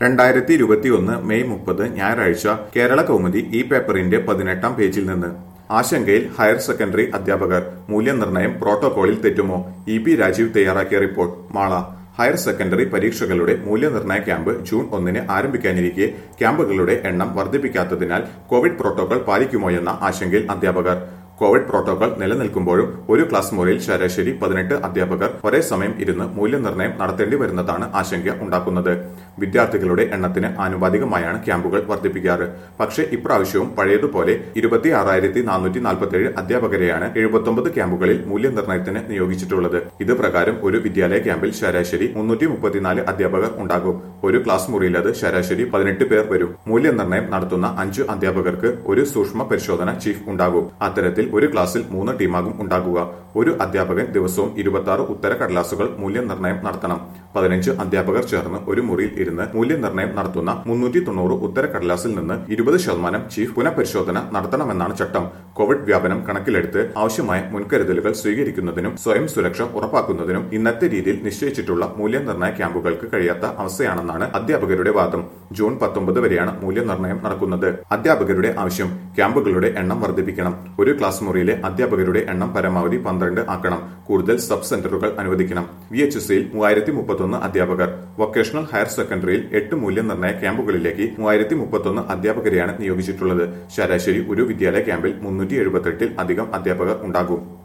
രണ്ടായിരത്തി ഇരുപത്തിയൊന്ന് മെയ് മുപ്പത് ഞായറാഴ്ച കേരള കൗമുദി ഈ പേപ്പറിന്റെ പതിനെട്ടാം പേജിൽ നിന്ന് ആശങ്കയിൽ ഹയർ സെക്കൻഡറി അധ്യാപകർ മൂല്യനിർണ്ണയം പ്രോട്ടോകോളിൽ തെറ്റുമോ ഇ പി രാജീവ് തയ്യാറാക്കിയ റിപ്പോർട്ട് മാള ഹയർ സെക്കൻഡറി പരീക്ഷകളുടെ മൂല്യനിർണ്ണയ ക്യാമ്പ് ജൂൺ ഒന്നിന് ആരംഭിക്കാനിരിക്കെ ക്യാമ്പുകളുടെ എണ്ണം വർദ്ധിപ്പിക്കാത്തതിനാൽ കോവിഡ് പ്രോട്ടോകോൾ പാലിക്കുമോയെന്ന ആശങ്കയിൽ അധ്യാപകർ കോവിഡ് പ്രോട്ടോകോൾ നിലനിൽക്കുമ്പോഴും ഒരു ക്ലാസ് മുറിയിൽ ശരാശരി പതിനെട്ട് അധ്യാപകർ ഒരേ സമയം ഇരുന്ന് മൂല്യനിർണ്ണയം നടത്തേണ്ടി വരുന്നതാണ് ആശങ്ക ഉണ്ടാക്കുന്നത് വിദ്യാർത്ഥികളുടെ എണ്ണത്തിന് ആനുപാതികമായാണ് ക്യാമ്പുകൾ വർദ്ധിപ്പിക്കാറ് പക്ഷേ ഇപ്രാവശ്യവും പഴയതുപോലെ ഇരുപത്തി ആറായിരത്തി നാനൂറ്റി നാൽപ്പത്തിയേഴ് അധ്യാപകരെയാണ് എഴുപത്തൊമ്പത് ക്യാമ്പുകളിൽ മൂല്യനിർണ്ണയത്തിന് നിയോഗിച്ചിട്ടുള്ളത് ഇത് പ്രകാരം ഒരു വിദ്യാലയ ക്യാമ്പിൽ ശരാശരി മുന്നൂറ്റി മുപ്പത്തിനാല് അധ്യാപകർ ഉണ്ടാകും ഒരു ക്ലാസ് മുറിയിൽ അത് ശരാശരി പതിനെട്ട് പേർ വരും മൂല്യനിർണ്ണയം നടത്തുന്ന അഞ്ച് അധ്യാപകർക്ക് ഒരു സൂക്ഷ്മ പരിശോധന ചീഫ് ഉണ്ടാകും അത്തരത്തിൽ ഒരു ക്ലാസ്സിൽ മൂന്ന് ടീമാകും ഉണ്ടാകുക ഒരു അധ്യാപകൻ ദിവസവും ഇരുപത്തി ആറ് ഉത്തര കടലാസുകൾ മൂല്യനിർണ്ണയം നടത്തണം പതിനഞ്ച് അധ്യാപകർ ചേർന്ന് ഒരു മുറിയിൽ ഇരുന്ന് മൂല്യനിർണ്ണയം നടത്തുന്ന മുന്നൂറ്റി തൊണ്ണൂറ് ഉത്തര കടലാസിൽ നിന്ന് ഇരുപത് ശതമാനം ചീഫ് പുനഃപരിശോധന നടത്തണമെന്നാണ് ചട്ടം കോവിഡ് വ്യാപനം കണക്കിലെടുത്ത് ആവശ്യമായ മുൻകരുതലുകൾ സ്വീകരിക്കുന്നതിനും സ്വയം സുരക്ഷ ഉറപ്പാക്കുന്നതിനും ഇന്നത്തെ രീതിയിൽ നിശ്ചയിച്ചിട്ടുള്ള മൂല്യനിർണ്ണയ ക്യാമ്പുകൾക്ക് കഴിയാത്ത അവസ്ഥയാണെന്നാണ് അധ്യാപകരുടെ വാദം ജൂൺ പത്തൊമ്പത് വരെയാണ് മൂല്യനിർണ്ണയം നടക്കുന്നത് അധ്യാപകരുടെ ആവശ്യം ക്യാമ്പുകളുടെ എണ്ണം വർദ്ധിപ്പിക്കണം ഒരു ക്ലാസ് മുറിയിലെ അധ്യാപകരുടെ എണ്ണം പരമാവധി പന്ത്രണ്ട് ആക്കണം കൂടുതൽ സബ് സെന്ററുകൾ അനുവദിക്കണം വി എച്ച് എസ് സിയിൽ മൂവായിരത്തി മുപ്പത്തൊന്ന് അധ്യാപകർ വൊക്കേഷണൽ ഹയർ സെക്കൻഡറിയിൽ എട്ട് മൂല്യനിർണ്ണയ ക്യാമ്പുകളിലേക്ക് മൂവായിരത്തി മുപ്പത്തൊന്ന് അധ്യാപകരെയാണ് നിയോഗിച്ചിട്ടുള്ളത് ശരാശരി ഒരു വിദ്യാലയ ക്യാമ്പിൽ മുന്നൂറ്റി എഴുപത്തെട്ടിൽ അധികം അധ്യാപകർ ഉണ്ടാകും